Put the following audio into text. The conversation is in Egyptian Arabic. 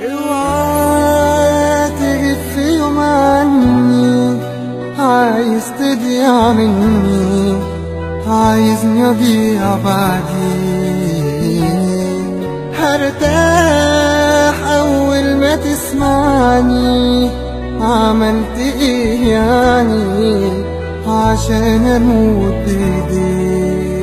اوعى تغيب في يوم عني عايز تضيع مني عايزني اضيع بعدين هرتاح اول ما تسمعني عملت ايه يعني عشان اموت بايديك